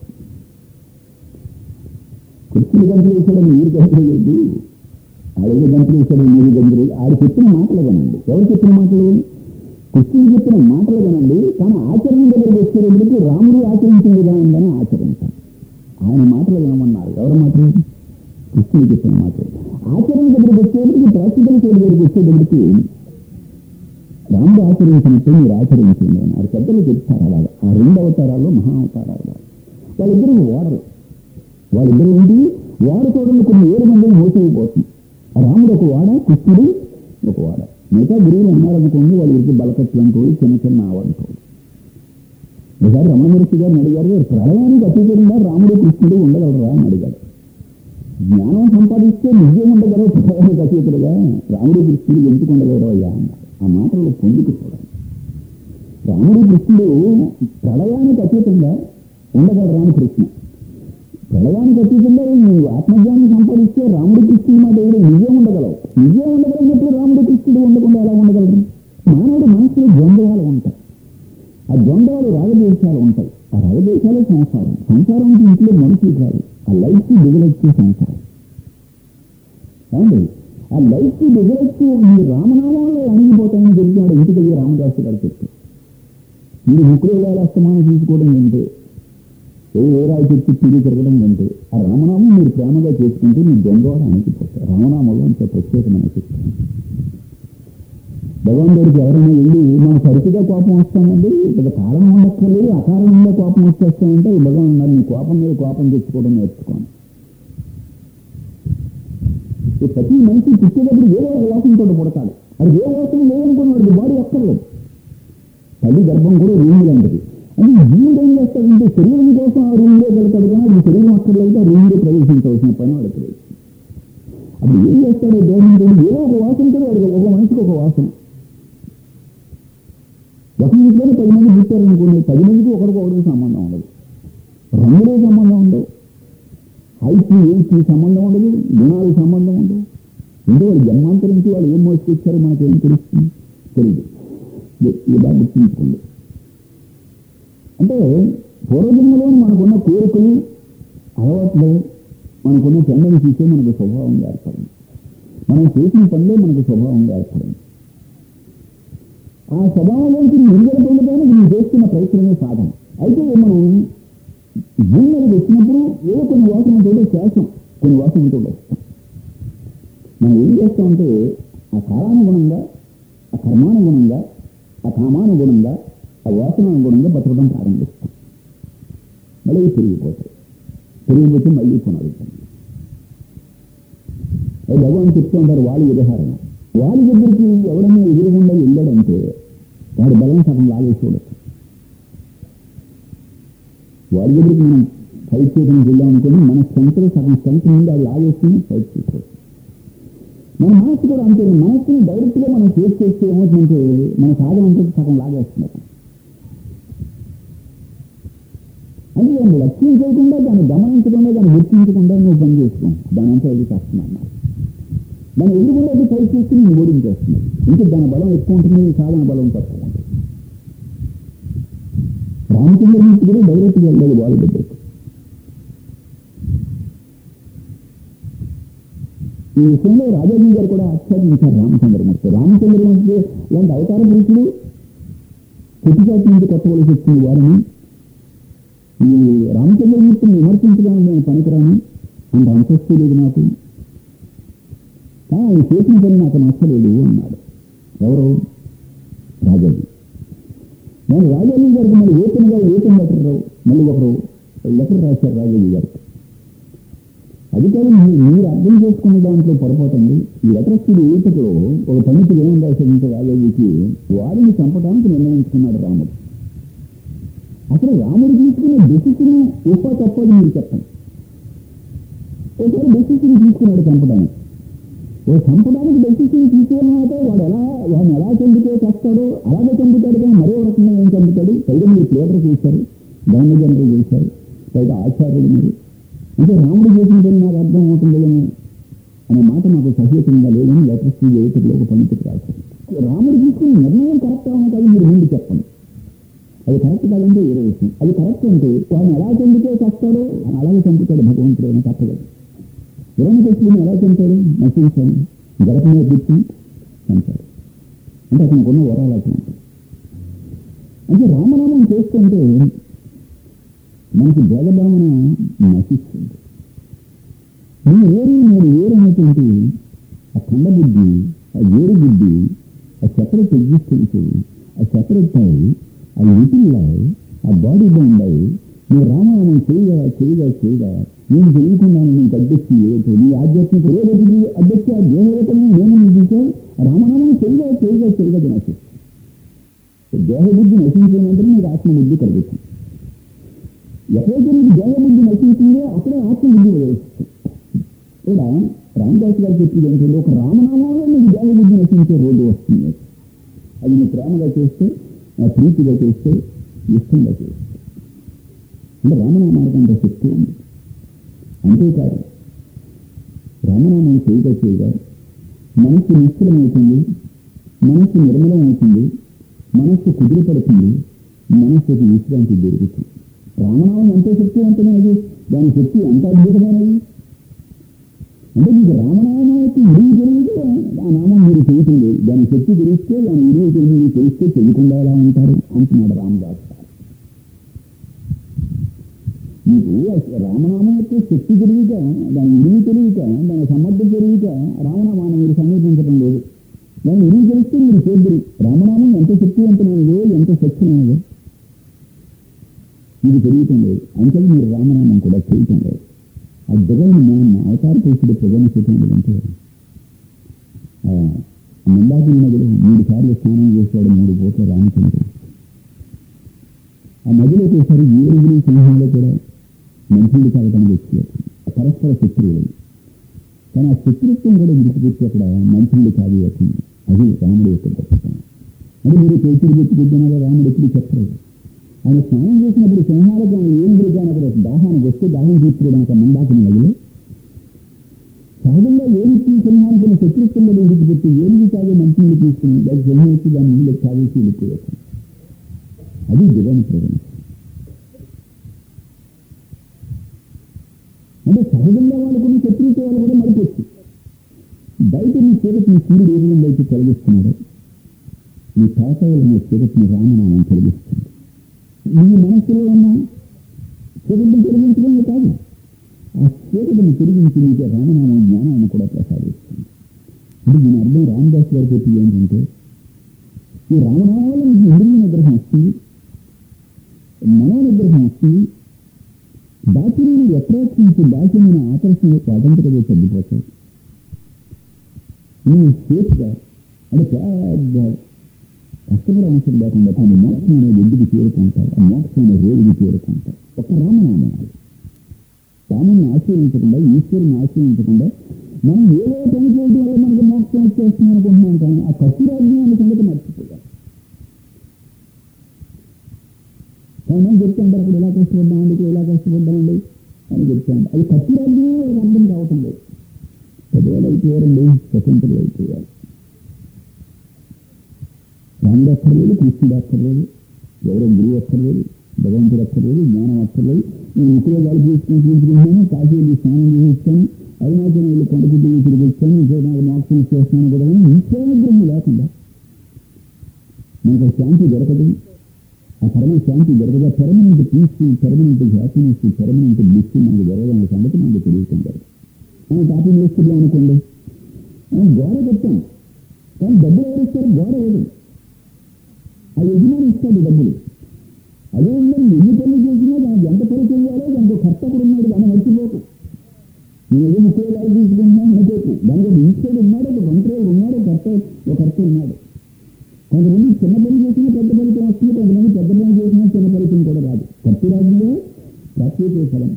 కృష్ణుడు గంటలు వేసాడని మీరు గంటలు లేదు ఆడేదో గంటలు వేసాడు మీరు గంటలు ఆడు చెప్పిన మాటలు వినండి ఎవరు చెప్పిన మాటలు కృష్ణుడు చెప్పిన మాటలు వినండి కానీ ఆచరణ దగ్గరికి వచ్చేటప్పటికి రాముడు ఆచరించిన విధానంగానే ఆచరించాలి ఆయన మాటలు వినమన్నారు ఎవరి మాటలు కృష్ణుడు చెప్పిన మాటలు ఆచరణ దగ్గరికి వచ్చేటప్పటికి ప్రాక్టికల్ సైడ్ దగ్గరికి వచ్చేటప్పటికి రాముడు ఆచరించినట్టు మీరు ఆచరించండి అన్నారు పెద్దలు చెప్తారు అలాగా ఆ రెండు అవతారాల్లో మహా అవతారాలు వాళ్ళు. వాళ్ళిద్దరూ ఓడరు వాళ్ళిద్దరూ ఏంటి వాడుకోవడంలో కొన్ని ఏడు మందిని మోసైపోతుంది రాముడు ఒక వాడ కృష్ణుడు ఒక వాడ మిగతా గురువులు ఉన్నారనుకోండి వాళ్ళ గురించి బలకట్లు అంటూ చిన్న చిన్న ఆవంటూ ఒకసారి రమణమూర్తి గారిని అడిగారు ప్రళయానికి అతీతంగా రాముడు కృష్ణుడు ఉండగలరా అని అడిగారు జ్ఞానం సంపాదిస్తే నిజం ఉండగలరు ప్రళయానికి అతీతుడుగా రాముడు కృష్ణుడు ఎందుకు ఉండగలరు అయ్యా అన్నారు ఆ మాటల్లో పొందుకు చూడండి రాముడు కృష్ణుడు ప్రళయానికి అతీతంగా ఉండగలరా అని ప్రశ్న ప్రళయానికి అతీతంగా నువ్వు ఆత్మజ్ఞానం సంపాదిస్తే రాముడు కృష్ణుడు మాట ఎవరు నిజం ఉండగలవు నిజం ఉండగలిగినప్పుడు రాముడు కృష్ణుడు ఉండకుండా ఎలా ఉండగలరు మానవుడి మనసులో ద్వంద్వాలు ఉంటాయి ఆ ద్వంద్వాలు రాగదేశాలు ఉంటాయి ఆ రాగదేశాలే సంసారం సంసారం అంటే ఇంట్లో మనిషి కాదు ఆ లైఫ్కి దిగలొచ్చే సంసారం ఏమండి ఆ లైఫ్కి దిగలొచ్చి మీ రామనామాల్లో అణిగిపోతాయని చెప్తున్నాడు ఇంటికి వెళ్ళి రామదాసు గారు చెప్తే మీరు ముక్కులు వేల అస్తమానం తీసుకోవడం ఏంటి ఏ వేరాయి చెప్తే తిరిగి తిరగడం ఏంటి ఆ రామనామం మీరు ప్రేమగా చేసుకుంటే మీ ద్వంద్వాలు అణిగిపోతాయి రామనామంలో అంత ప్రత్యేకమైన శక్తి భగవంతుడికి ఎవరైనా వెళ్ళి మనం సరిగ్గా కోపం వస్తామండి ఇక్కడ కారణం ఉండక్కర్లేదు అకారణంగా కోపం వచ్చేస్తామంటే ఈ భగవాన్ మరి నీ కోపం మీద కోపం తెచ్చుకోవడం నేర్చుకోండి ఈ ప్రతి మనిషి పుట్టేటప్పుడు ఏదో ఒక లోకంతో పుడతాడు అది ఏ లోకం లేదనుకున్నాడు బాడీ ఎక్కర్లేదు తల్లి గర్భం కూడా రూమ్ లాంటిది అది జీవుడు ఏం చేస్తాడంటే శరీరం కోసం ఆ రూమ్లో వెళ్తాడు కానీ అది శరీరం అక్కర్లేదు ఆ రూమ్లో ప్రవేశించవలసిన పని వాడికి లేదు అప్పుడు ఏం చేస్తాడు దేవుడు ఏదో ఒక వాసన కూడా వాడికి ఒక మనిషికి ఒక వాసన ఒక ఇంట్లోనే పది మంది పుట్టారు అనుకోండి పది మందికి ఒకరికి ఒకరికి సంబంధం ఉండదు రంగులే సంబంధం ఉండవు హైట్కి ఏజ్కి సంబంధం ఉండదు గుణాలకు సంబంధం ఉండదు అంటే వాళ్ళు జన్మాంతరించి వాళ్ళు ఏం మోసుకొచ్చారో మనకి ఏం తెలుస్తుంది తెలియదు ఇలా గుర్తుంచుకోండి అంటే పూర్వజన్మలో మనకున్న కోరికలు అలవాట్లు మనకున్న టెండెన్సీసే మనకు స్వభావం ఏర్పడింది మనం చేసిన పనిలో మనకు స్వభావంగా ఏర్పడింది ఆ స్వభావంలోంచి విడుదల పొందడానికి నువ్వు చేస్తున్న ప్రయత్నమే సాధన అయితే మనం భూమి మీద వచ్చినప్పుడు ఏదో కొన్ని వాసనతో శాసం కొన్ని వాసనతో వస్తాం మనం ఏం చేస్తామంటే ఆ కాలానుగుణంగా ఆ కర్మానుగుణంగా ఆ కామానుగుణంగా ఆ వాసనానుగుణంగా బతకడం ప్రారంభిస్తాం మళ్ళీ పెరిగిపోతాయి పెరిగిపోతే మళ్ళీ పునరుద్ధరణ అది భగవాన్ చెప్తూ ఉంటారు వాళ్ళ ఉదాహరణ వాళ్ళ దగ్గరికి ఎవరైనా ఎదురుగుండా వెళ్ళాడంటే వాడి బలం సగం లాగేసి చూడచ్చు వాడి దగ్గరికి మనం ఫైట్ చేయడానికి వెళ్ళాం అనుకుని మన స్ట్రెంత్లో సగం స్ట్రెంత్ నుండి అది లాగేసుకుని ఫైట్ చేసుకోవచ్చు మన మనస్సు కూడా అంతే మనస్సుని డైరెక్ట్గా మనం ఫేస్ చేస్తే ఏమవుతుందంటే మన సాధన అంతా సగం లాగేస్తున్నారు అంటే దాన్ని లక్ష్యం చేయకుండా దాన్ని గమనించకుండా దాన్ని గుర్తించకుండా నువ్వు పని చేసుకో దాని అంతా అది కష్టం అన్నారు దాన్ని ఎదురుకుండా అది ట్రై చేస్తే నువ్వు ఓడించేస్తున్నావు ఇంకా దాని బలం ఎక్కువ ఉంటుంది నీ సాధన బలం తక్కువ ఉంటుంది రామచంద్రమూర్తి కూడా డైరెక్ట్గా వెళ్ళాలి వాళ్ళ దగ్గరికి ఈ విషయంలో రాజాజీ గారు కూడా ఆశ్చర్యించారు రామచంద్రమూర్తి రామచంద్రమూర్తి ఇలాంటి అవతార పురుషులు పుట్టుచాటి నుంచి కొట్టవలసి వచ్చిన వారిని ఈ రామచంద్రమూర్తిని విమర్శించడానికి నేను పనికిరాను అంత అంతస్తు లేదు నాకు కానీ ఆయన చేసిన పని నాకు నచ్చలేదు అన్నాడు ఎవరు రాజాజీ నేను రాజాజీ గారికి మళ్ళీ ఓపెన్గా ఓపెన్ లెటర్ రావు మళ్ళీ ఒకరు లెటర్ రాశారు రాజాజీ గారికి అది కాదు మీరు మీరు అర్థం చేసుకున్న దాంట్లో పొరపాటుంది ఈ లెటర్స్టుడు యువతలో ఒక పండితుడు ఏం రాశాడంటే రాజాజీకి వారిని చంపడానికి నిర్ణయించుకున్నాడు రాముడు అసలు రాముడు తీసుకునే డెసిషన్ ఒప్ప తప్పది మీరు చెప్పండి ఒకసారి డెసిషన్ తీసుకున్నాడు చంపడానికి ఓ చంపడానికి డెసిషన్ తీసుకున్నాక వాడు ఎలా వాడిని ఎలా చంపితే చేస్తాడో అలాగే చంపుతాడు కానీ మరో రకంగా ఏం చంపుతాడు పైగా మీరు ప్లేటర్ చేశారు దైన జనరు చేశారు పైగా ఆచార్యుడు మీరు అంటే రాముడు చేసిన పని నాకు అర్థం అవుతుందేమో అనే మాట నాకు సహేతంగా లేదని లెటర్స్ ఎయితుల్లో ఒక పండితుడు రాశారు రాముడు తీసుకున్న నిర్ణయం కరెక్ట్ అవునా కాదు మీరు ముందు చెప్పండి అది కరెక్ట్ కాదంటే వేరే విషయం అది కరెక్ట్ అంటే వాడిని ఎలా చంపితే చేస్తాడో ఆయన అలాగే చంపుతాడు భగవంతుడు అని తప్పలేదు హిరణ్యకృష్ణుని ఎలా చంపాడు నశించాడు గడప మీద కూర్చుని చంపాడు అంటే అతనికి ఉన్న వరాలు అట్లా ఉంటాయి అంటే రామనామం చేస్తుంటే మనకి భేదభావన నశిస్తుంది నేను వేరు నేను వేరు అనేటువంటి ఆ ఖండ బుద్ధి ఆ వేరు బుద్ధి ఆ సెపరేట్ ఎగ్జిస్టెన్స్ ఆ సెపరేట్ అయి ఆ లిటిల్ ఆ బాడీ బౌండ్ అయి నువ్వు రామాయణం చేయగా చేయగా చేయగా నేను తెలియకుండా నీకు అడ్డొచ్చి ఏదైతే నీ ఆధ్యాత్మిక ఏదైతే అడ్డొచ్చి ఆ దేహవేతను నేను నీకు రామనామం చేయగా చేయగా చేయగా నశిస్తుంది దేహబుద్ధి నశించినంటే నీకు ఆత్మబుద్ధి కలుగుతుంది ఎక్కడైతే నీకు దేహబుద్ధి నశించిందో అక్కడే ఆత్మబుద్ధి వస్తుంది కూడా రామదాస్ గారు చెప్పింది ఏంటంటే ఒక రామనామంలో నీకు దేహబుద్ధి నశించే రోజు వస్తుంది అది నువ్వు ప్రేమగా చేస్తే ఆ ప్రీతిగా చేస్తే ఇష్టంగా చేస్తే అంటే రామనామానికి అంత శక్తి ఉంది అంతేకాదు రామనామం చేయగా చేయగా మనస్సు నిశ్చలమవుతుంది మనస్సు నిర్మలం అవుతుంది మనస్సు కుదిరిపడుతుంది మనస్సుకి విశ్రాంతి దొరుకుతుంది రామనామం ఎంత శక్తివంతమైనది దాని శక్తి ఎంత అద్భుతమైనది అంటే మీకు రామనామానికి విలువ తెలియదు ఆ నామం మీరు చేయటం లేదు దాని శక్తి తెలిస్తే దాని విలువ తెలియదు తెలిస్తే తెలియకుండా ఎలా ఉంటారు అంటున్నాడు రామదాస్ గారు మీకు రామనామం యొక్క శక్తి తెలియక దాని విలువ తెలియక దాని సమర్థత తెలియక రామనామాన్ని మీరు సమీపించడం లేదు దాని విలువ తెలిస్తే మీరు చేద్దరు రామనామం ఎంత శక్తివంతమైనదో ఎంత శక్తిమైనదో ఇది తెలియటం లేదు అంటే మీరు రామనామం కూడా చేయటం లేదు ఆ జగన్ మన అవతార పురుషుడు ప్రజలు చెప్పినది అంటే మందాకి నదిలో మూడు సార్లు స్నానం చేశాడు మూడు పూట్ల రామచంద్రుడు ఆ నదిలో ఒకసారి ఏడుగురు సింహాలు కూడా మంచిది కావడానికి వచ్చారు పరస్పర శత్రువులు కానీ ఆ శత్రుత్వం కూడా విడిచిపెట్టి అక్కడ మంచిది కాదు వచ్చింది అది రాముడు యొక్క గొప్పతనం అంటే మీరు చేతులు పెట్టి పెట్టినాగా రాముడు ఎప్పుడు చెప్పలేదు ఆయన స్నానం చేసినప్పుడు సింహాలకు ఆయన ఏం కానీ అక్కడ దాహానికి వస్తే దాహం తీర్చుకోవడానికి మందాకి నదిలో సహజంగా ఏమి సింహానికి శత్రుత్వంలో విడిచిపెట్టి ఏమి కాదు మంచి నీళ్ళు తీసుకుని దానికి సింహం వచ్చి దాని నీళ్ళు తాగేసి వెళ్ళిపోయారు అది జగన్ ప్రజలు అంటే సహజంగా వాళ్ళకున్న శత్రుత్వాలు కూడా మరిపోచ్చు బయట నీ చీకటిని సూర్యుడు ఏ విధంగా అయితే తొలగిస్తున్నాడు నీ పాతాలు నీ చీకటిని రామనామం తొలగిస్తుంది నీ మనస్సులో ఉన్న చీకటిని తొలగించడమే కాదు ఆ చీకటిని తొలగించి నీకు రామనామం జ్ఞానాన్ని కూడా ప్రసాదిస్తుంది ఇది దీని అర్థం రామదాస్ గారు చెప్పి ఏంటంటే ఈ రామనామం వల్ల నీకు ఇంద్రియ నిగ్రహం వస్తుంది మనో నిగ్రహం వస్తుంది బాహ్యమైన అట్రాక్షన్స్ బాహ్యమైన ఆకర్షణ స్వాతంత్రత తగ్గిపోతాయి నువ్వు సేఫ్గా అంటే పెద్ద కష్టపడే అవసరం లేకుండా ఆ మోక్షం అనే ఒడ్డుకి చేరుకుంటావు ఆ మోక్షం అనే రోడ్డుకి చేరుకుంటావు ఒక రామనామాలు స్వామిని ఆశ్రయించకుండా ఈశ్వరుని ఆశ్రయించకుండా మనం ఏదో పని చేయడం వల్ల మనకు మోక్షం వచ్చేస్తుంది అనుకుంటున్నాం కానీ ఆ కట్టురాజ్యం అనే సంగతి మర్చిపోయాం మనం చెప్తుంటారు అక్కడ ఇలా కష్టపడ్డామండి ఇక్కడ ఇలా కష్టపడ్డామండి అని చెప్తాను అది కట్టురాజ్యమే వాళ్ళకి అర్థం కావటం లేదు పదేళ్ళు అయిపోయారండి స్వతంత్రులు అయిపోయారు రాముడు అక్కర్లేదు కృష్ణుడు అక్కర్లేదు ఎవరో గురువు అక్కర్లేదు భగవంతుడు అక్కర్లేదు జ్ఞానం అక్కర్లేదు నేను ఇక్కడే గాలి తీసుకొని తీసుకుంటున్నాను కాశీ వెళ్ళి స్నానం చేస్తాను అరుణాచలం వెళ్ళి కొండకి దిగి తిరిగి వచ్చాను ఇక్కడ నాకు మోక్షం చేస్తున్నాను కూడా కానీ ఈశ్వరానుగ్రహం లేకుండా మనకు ఆ శాంతి దొరకదు ఆ పరమ శాంతి దొరకదు ఆ permanent peace permanent happiness permanent bliss మనకు దొరకదనే సంగతి మనకు తెలియకుండా మనం టాపింగ్ వేస్తున్నాం అనుకోండి మనం గోడ కట్టాం కానీ డబ్బులు ఎవరు ఇస్తారు గోడ ఎవరు ఆ యజమాని ఇస్తాడు డబ్బులు అదే ఉందని ఎన్ని పనులు చేసినా దానికి ఎంత పని చేయాలో దానికి ఒక కర్తకుడు ఉన్నాడు దాన్ని మర్చిపోకు నేను ఏదో ముప్పై వేలు తీసుకుంటున్నాను అనుకోకు దానికి ఒక ఈశ్వరుడు ఉన్నాడు ఒక కంట్రోల్ ఉన్నాడు కర్త ఒక కర్త ఉన్నాడు కొంతమంది చిన్న పని చేసినా పెద్ద ఫలితం వస్తుంది కొంతమంది పెద్ద పని చేసినా చిన్న ఫలితం కూడా రాదు కత్తి రాజ్యంలో ప్రత్యేక ఫలం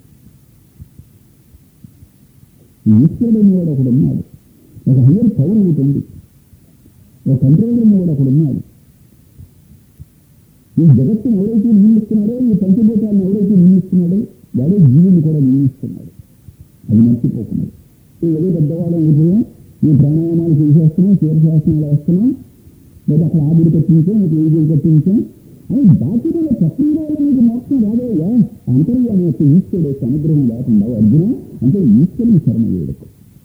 ఈశ్వరుడు అనేవాడు ఒకడు ఉన్నాడు ఒక హయ్యర్ పవర్ ఒకటి ఉంది ఒక కంట్రోలర్ అనేవాడు ఒకడు ఉన్నాడు ఈ జగత్తును ఎవరైతే నియమిస్తున్నాడో ఈ పంచభూతాలను ఎవరైతే నియమిస్తున్నాడో వాడే జీవుని కూడా నియమిస్తున్నాడు అది మర్చిపోకున్నాడు ఏదో పెద్దవాళ్ళు అనుకుంటున్నాం ఈ ప్రాణాయామాలు చేసేస్తున్నాం శీర్షాసనాలు వేస్తున్నాం లేదా అక్కడ ఆవిడి కట్టించాం ఇక్కడ ఏజీలు కట్టించాం అని బాధ్యతలో ప్రక్రియ వల్ల మీకు మోక్షం రాదయ్యా అంతర్యామి యొక్క ఈశ్వరుడు యొక్క అనుగ్రహం లేకుండా అర్జున అంటే ఈశ్వరుని శరణయ్యేడుకు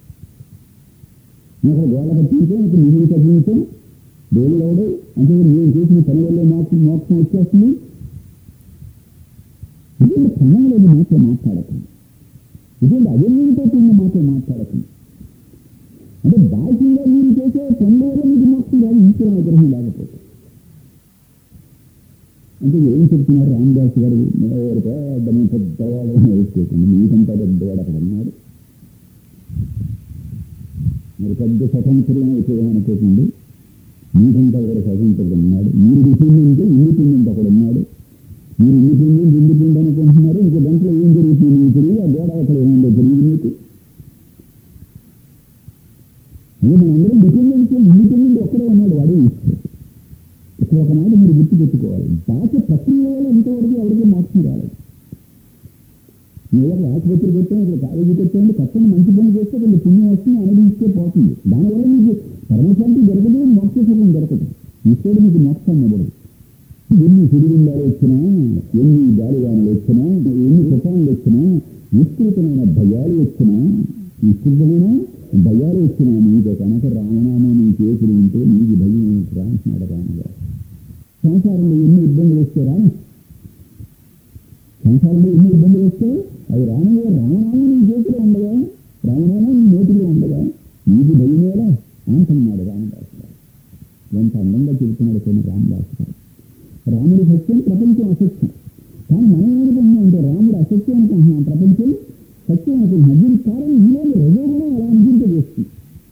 నేను అక్కడ గోడ కట్టించాం ఇక్కడ నిధులు కట్టించాం దేవుడు ఎవడు అంటే నేను చేసిన పని వల్ల మోక్షం మోక్షం వచ్చేస్తుంది ఇటువంటి క్రమంలోని మాతో మాట్లాడకండి ఇటువంటి అజన్యంతో కూడిన మాతో మాట్లాడకండి అంటే బాహ్యంగా మీరు చేసే పనుల వల్ల మీకు మోక్షం రాదు ఈశ్వర అనుగ్రహం లేకపోతే అంటే ఏం చెప్తున్నారు రామదాస్ గారు ఎవరు పెద్ద మీ పెద్దవాడు వేసుకోకండి మీకంతా పెద్దవాడు అక్కడ ఉన్నాడు మీరు పెద్ద స్వతంత్రం అయిపోయామనుకోకండి మీకంతా కూడా స్వతంత్రుడు ఉన్నాడు మీరు డిపెండెంట్ ఇండిపెండెంట్ అక్కడ ఉన్నాడు మీరు ఇండిపెండెంట్ ఇండిపెండెంట్ అనుకుంటున్నారు ఇంకో దాంట్లో ఏం జరుగుతుంది మీకు తెలియదు ఆ గోడ అక్కడ ఏముందో తెలియదు మీకు అదే మనందరం డిపెండెంట్ ఇండిపెండెంట్ ఒక్కడే ఉన్నాడు వాడే ఈశ్వరుడు ఇక్కడ ఒక మాట మీరు గుర్తు పెట్టుకోవాలి బాహ్య ప్రక్రియ వల్ల ఇంతవరకు ఎవరికి మోక్షం రాలేదు మీరు అక్కడ ఆసుపత్రి పెట్టాం ఇక్కడ కాలేజీ పెట్టండి కష్టం మంచి పని చేస్తే కొంచెం పుణ్యం వస్తుంది అనుభవిస్తే పోతుంది దానివల్ల మీకు పరమశాంతి దొరకదు మోక్ష సుఖం దొరకదు ఈశ్వరుడు మీకు మోక్షం ఇవ్వడు ఎన్ని సుడిగుండాలు వచ్చినా ఎన్ని గాలివానలు వచ్చినా ఎన్ని తుఫాన్లు వచ్చినా విస్తృతమైన భయాలు వచ్చినా విస్తృతమైన భయాలు వచ్చినా మీకు కనుక రామనామం నీ చేతులు ఉంటే నీకు భయం ఏమిటి రా అంటున్నాడు రామగారు సంసారంలో ఎన్ని ఇబ్బందులు వస్తే రాని సంసారంలో ఎన్ని ఇబ్బందులు వస్తే అవి రామయ్య రామనామం నీ చేతిలో ఉండగా రామనామం నీ నోటిలో ఉండగా నీకు భయమేలా అంటున్నాడు రామదాసు గారు ఎంత అందంగా చెబుతున్నాడు కొన్ని రామదాసు గారు రాముడి సత్యం ప్రపంచం అసత్యం కానీ మనం ఏమనుకుంటున్నాం అంటే రాముడు అసత్యం అనుకుంటున్నాం ప్రపంచం సత్యం అనుకుంటున్నాం దీనికి కారణం ఈరోజు రజోగుణం అలా అనిపించజేస్తుంది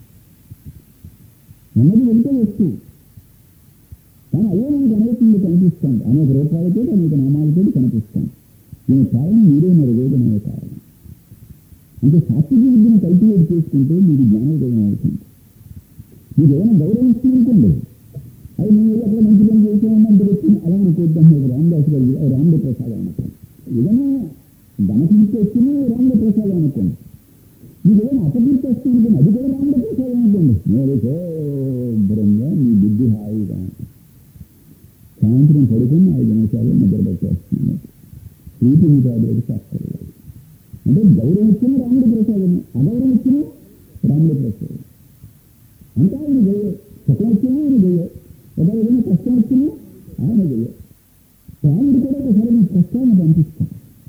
ఉన్నది వెంటే వస్తువు కానీ అదే మనకు అనేకంగా కనిపిస్తుంది అనేక రూపాయలతో అనేక నామాలతో కనిపిస్తుంది దీనికి కారణం మీరైన రజోగుణమే కారణం అంటే సాత్విక విద్యను కల్టివేట్ చేసుకుంటే మీకు జ్ఞానోదయం అవుతుంది మీకు ఏమైనా గౌరవం ఇస్తుందనుకోండి అది నేను అక్కడ మంచి పని చేసామన్నంత వచ్చింది అలా అనుకోద్దాం మీకు రామదాస్ గారు అది రాముడి ప్రసాదం అనుకోండి ఏదైనా ధనకీర్తి వచ్చింది రాముడి ప్రసాదం అనుకోండి మీకు ఏదైనా అపకీర్తి వస్తుంది అనుకోండి అది కూడా రాముడి ప్రసాదం అనుకోండి నేను శుభ్రంగా మీ బుద్ధి హాయిగా సాయంత్రం పడుకుని ఐదు నిమిషాలు నిద్ర పెట్టేస్తున్నాను ప్రీతి మీకు అభివృద్ధి శాస్త్రం అంటే గౌరవం ఇచ్చిన రాముడి ప్రసాదం అగౌరవం ఇచ్చిన రాముడి ప్రసాదం అంటే ఆయన జయ సుఖం వచ్చినా ఆయన జయ ఒక ఏదైనా కష్టం వచ్చినా ఆయన జయ రాముడు కూడా ఒకసారి మీ కష్టాన్ని పంపిస్తాడు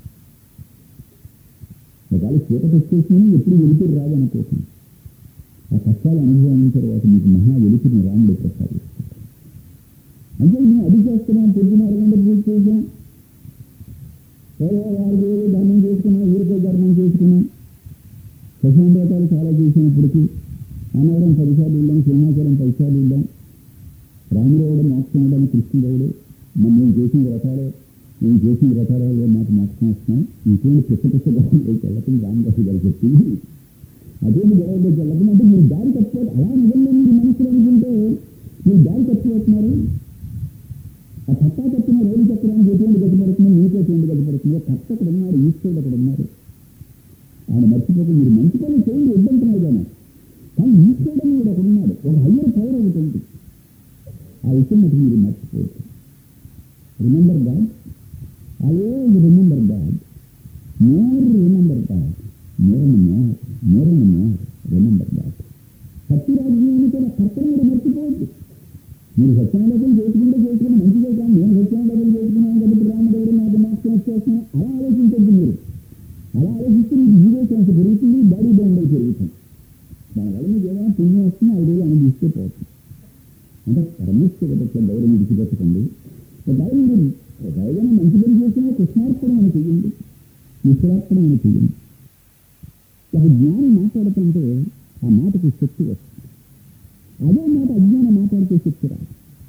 ఒకవేళ చీకటి వచ్చేసి ఎప్పుడు వెలుతురు రాదనుకోకుండా ఆ కష్టాలు అనుభవించిన తర్వాత మీకు మహా వెలుతురిని రాముడు ప్రసాదిస్తాడు అంటే మేము అది చేస్తున్నాం పొద్దున అరగంట పూజ చేసాం ఏదో వారికి ఏదో ధర్మం చేసుకున్నాం ఊరికే ధర్మం చేసుకున్నాం ప్రశాంతతాలు చాలా చేసినప్పటికీ అన్నవరం పదిసార్లు వెళ్ళాం సింహాచలం పదిసార్లు వెళ్ళాం రాముడవుడు మోక్షం ఇవ్వడం కృష్ణుడవుడు మనం మేము చేసిన వ్రతాలు మేము చేసిన వ్రతాలు మాకు మోక్షం వస్తున్నాం ఇంకేంటి పిచ్చ పిచ్చ గొడవలు వెళ్ళకుండా రామదాసు గారు చెప్పింది అదేమి గొడవలోకి వెళ్ళకుండా అంటే మీరు దారి తప్పు అలా నిజంగా మీరు మనసులో అనుకుంటే మీరు దారి తప్పిపోతున్నారు ఆ కట్ట తప్పిన రైలు చక్రానికి ఎటువంటి గతిపడుతుందో మీకే ఎటువంటి గతిపడుతుందో కట్ట అక్కడ ఉన్నాడు ఈశ్వరుడు అక్కడ ఉన్నారు ఆయన మర్చిపోతే మీరు మంచి పనులు చేయండి వద్దంటున్నారు కానీ కానీ ఈశ్వరుడు అనేది ఒకడు ఉన్నాడు ఒక హయ్యర్ పవర్ ఒకటి ఉంది ఆ విషయం మటు మీరు మర్చిపోవద్దు remember God always remember God more remember God more and more more and more remember God సత్యరాజ్యాన్ని కూడా కర్తను కూడా మర్చిపోవద్దు మీరు సత్యాలోకం చేసుకుంటే చేసుకుని మంచిదే కానీ నేను సత్యాలోకం చేసుకున్నాను కాబట్టి రామదేవుడు నాకు మోక్షం వచ్చేస్తున్నాను అలా ఆలోచించద్దు మీరు అలా ఆలోచిస్తే మీకు జీవితాంశ పెరుగుతుంది బాడీ బౌండ్ అయి పెరుగుతుంది దానివల్ల మీకు ఏదైనా పుణ్యం వస్తుంది ఐదు వేలు అనుభవిస్తే పోతుంది అంటే పరమేశ్వర పట్ల గౌరవం విడిచిపెట్టకండి ఒకవేళ మీరు ఏదైనా మంచి పని చేసినా కృష్ణార్పణం అని చెయ్యండి మిశ్రార్పణం అని చెయ్యండి ఒక జ్ఞాని మాట్లాడుతుంటే ఆ మాటకి శక్తి వస్తుంది అదే మాట అజ్ఞానం మాట్లాడితే శక్తి రాదు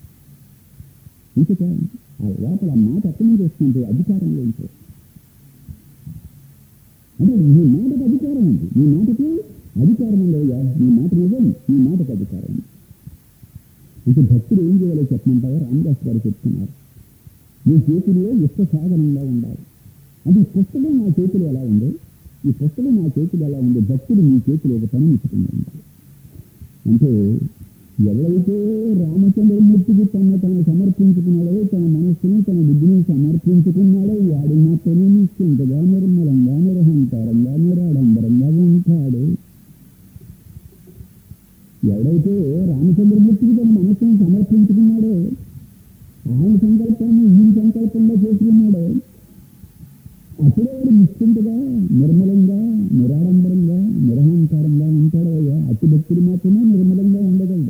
ఇంకా ఆ లోపల ఆ మాట ఎక్కడి నుంచి వస్తుంటే అధికారంలో ఉంటుంది అంటే నీ మాటకు అధికారం ఉంది నీ మాటకి అధికారం ఉండవుగా నీ మాట నిజం నీ మాటకు అధికారం ఉంది అంటే భక్తులు ఏం చేయాలో చెప్పమంటారో రామదాస్ గారు చెప్తున్నారు నీ చేతుల్లో ఇష్ట సాధనంగా ఉండాలి అంటే ఈ పుస్తకం నా చేతులు ఎలా ఉందో ఈ పుస్తకం నా చేతులు ఎలా ఉందో భక్తుడు నీ చేతులు ఒక పని ఇచ్చుకుని ఉండాలి అంటే ఎవరైతే రామచంద్రమూర్తికి తన తను సమర్పించుకున్నాడో తన మనస్సుని తన బుద్ధిని సమర్పించుకున్నాడో వాడు మాత్రమే నిశ్చింతగా నిర్మలంగా నిరహంకారంగా నిరాడంబరంగా ఉంటాడు ఎవడైతే రామచంద్రమూర్తికి తన మనస్సును సమర్పించుకున్నాడో ఆయన సంకల్పాన్ని ఈయన సంకల్పంలో చేసుకున్నాడో అప్పుడే వాడు నిశ్చింతగా నిర్మలంగా నిరాడంబరంగా నిరహంకారంగా ఉంటాడు అయ్యా అతి భక్తుడు మాత్రమే నిర్మలంగా ఉండగలడు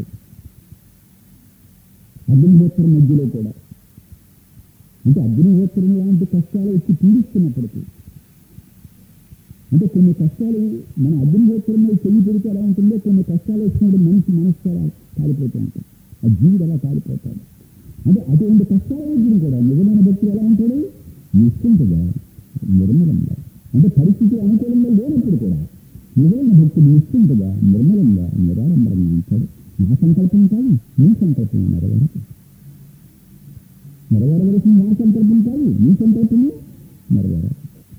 అగ్నిహోత్రం మధ్యలో కూడా అంటే అగ్నిహోత్రం లాంటి కష్టాలు వచ్చి పీడిస్తున్నప్పటికీ అంటే కొన్ని కష్టాలు మన అగ్నిహోత్రం మీద చెయ్యి పెడితే ఎలా ఉంటుందో కొన్ని కష్టాలు వచ్చినప్పుడు మనిషి మనస్సు అలా కాలిపోతూ ఉంటుంది ఆ జీవుడు అలా కాలిపోతాడు అంటే అటువంటి కష్టాల మధ్యన కూడా నిజమైన భక్తి ఎలా ఉంటాడు నిశ్చింతగా నిర్మలంగా అంటే పరిస్థితి అనుకూలంగా లేనప్పుడు కూడా నిజమైన భక్తుడు నిశ్చింతగా నిర్మలంగా నిరాడంబరంగా ఉంటాడు నా సంకల్పం కాదు నీ సంకల్పం నెరవేరదు నెరవేరవలసిన నా సంకల్పం కాదు నీ సంకల్పమే నెరవేరాలి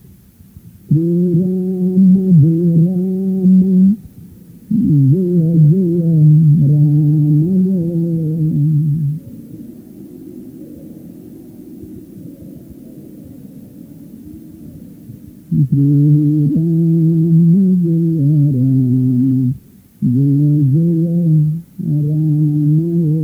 శ్రీరామ జయ రామ జయ జయ రామ జయ శ్రీరామ జయ రామ జయ జయ రామ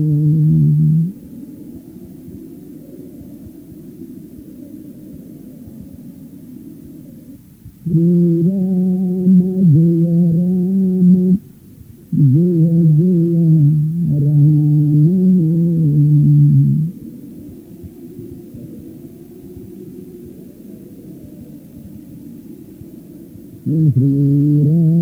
శ్రీరామ జయ రామ జయ జయ రామ శ్రీరామ